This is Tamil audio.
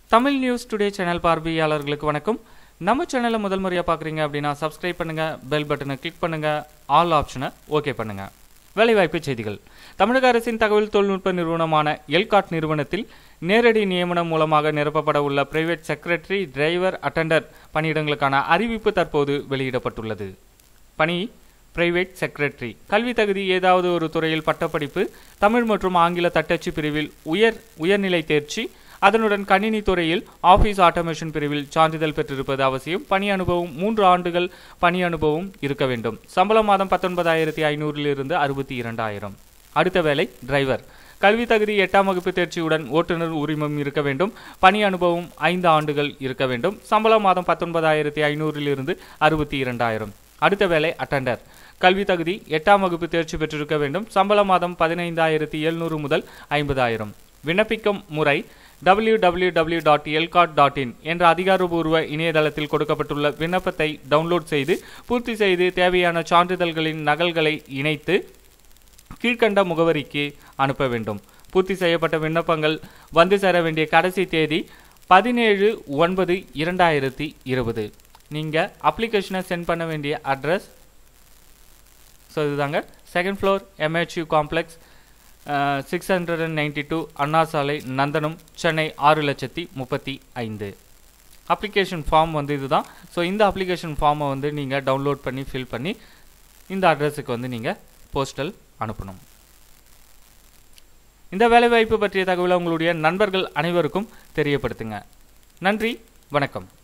தமிழ் நியூஸ் டுடே சேனல் பார்வையாளர்களுக்கு வணக்கம் நம்ம சேனலை முதல் முறையாக பார்க்குறீங்க அப்படின்னா சப்ஸ்கிரைப் பண்ணுங்க பெல் பட்டனை கிளிக் பண்ணுங்க ஆல் ஆப்ஷனை ஓகே பண்ணுங்க வேலைவாய்ப்பு செய்திகள் தமிழக அரசின் தகவல் தொழில்நுட்ப நிறுவனமான எல்காட் நிறுவனத்தில் நேரடி நியமனம் மூலமாக நிரப்பப்பட உள்ள பிரைவேட் செக்ரட்டரி டிரைவர் அட்டெண்டர் பணியிடங்களுக்கான அறிவிப்பு தற்போது வெளியிடப்பட்டுள்ளது பணி பிரைவேட் செக்ரட்டரி கல்வி தகுதி ஏதாவது ஒரு துறையில் பட்டப்படிப்பு தமிழ் மற்றும் ஆங்கில தட்டச்சு பிரிவில் உயர் உயர்நிலை தேர்ச்சி அதனுடன் கணினி துறையில் ஆபீஸ் ஆட்டோமேஷன் பிரிவில் சான்றிதழ் பெற்றிருப்பது அவசியம் பணி அனுபவம் மூன்று ஆண்டுகள் பணி அனுபவம் இருக்க வேண்டும் சம்பளம் மாதம் பத்தொன்பதாயிரத்தி ஐநூறிலிருந்து அறுபத்தி இரண்டாயிரம் அடுத்த வேலை டிரைவர் கல்வி தகுதி எட்டாம் வகுப்பு தேர்ச்சியுடன் ஓட்டுநர் உரிமம் இருக்க வேண்டும் பணி அனுபவம் ஐந்து ஆண்டுகள் இருக்க வேண்டும் சம்பளம் மாதம் பத்தொன்பதாயிரத்தி ஐநூறிலிருந்து அறுபத்தி இரண்டாயிரம் அடுத்த வேலை அட்டெண்டர் கல்வி தகுதி எட்டாம் வகுப்பு தேர்ச்சி பெற்றிருக்க வேண்டும் சம்பள மாதம் பதினைந்தாயிரத்தி எழுநூறு முதல் ஐம்பதாயிரம் விண்ணப்பிக்கும் முறை W W W dot ELCOT dot in என்ற அதிகாரப்பூர்வ இணையதளத்தில் கொடுக்கப்பட்டுள்ள விண்ணப்பத்தை டவுன்லோட் செய்து பூர்த்தி செய்து தேவையான சான்றிதழ்களின் நகல்களை இணைத்து கீழ்க்கண்ட முகவரிக்கு அனுப்ப வேண்டும் பூர்த்தி செய்யப்பட்ட விண்ணப்பங்கள் வந்து சேர வேண்டிய கடைசி தேதி பதினேழு ஒன்பது இரண்டாயிரத்தி இருபது நீங்கள் அப்ளிகேஷனை சென்ட் பண்ண வேண்டிய அட்ரஸ் ஸோ இதுதாங்க second floor MHU complex six hundred and ninety two Anna Salai Nandanam Chennai ஆறு லட்சத்தி முப்பத்தி ஐந்து அப்ளிகேஷன் ஃபார்ம் வந்து இதுதான் ஸோ இந்த அப்ளிகேஷன் ஃபார்மை வந்து நீங்கள் டவுன்லோட் பண்ணி ஃபில் பண்ணி இந்த அட்ரஸுக்கு வந்து நீங்கள் போஸ்டல் அனுப்பணும் இந்த வேலைவாய்ப்பு பற்றிய தகவலை உங்களுடைய நண்பர்கள் அனைவருக்கும் தெரியப்படுத்துங்க நன்றி வணக்கம்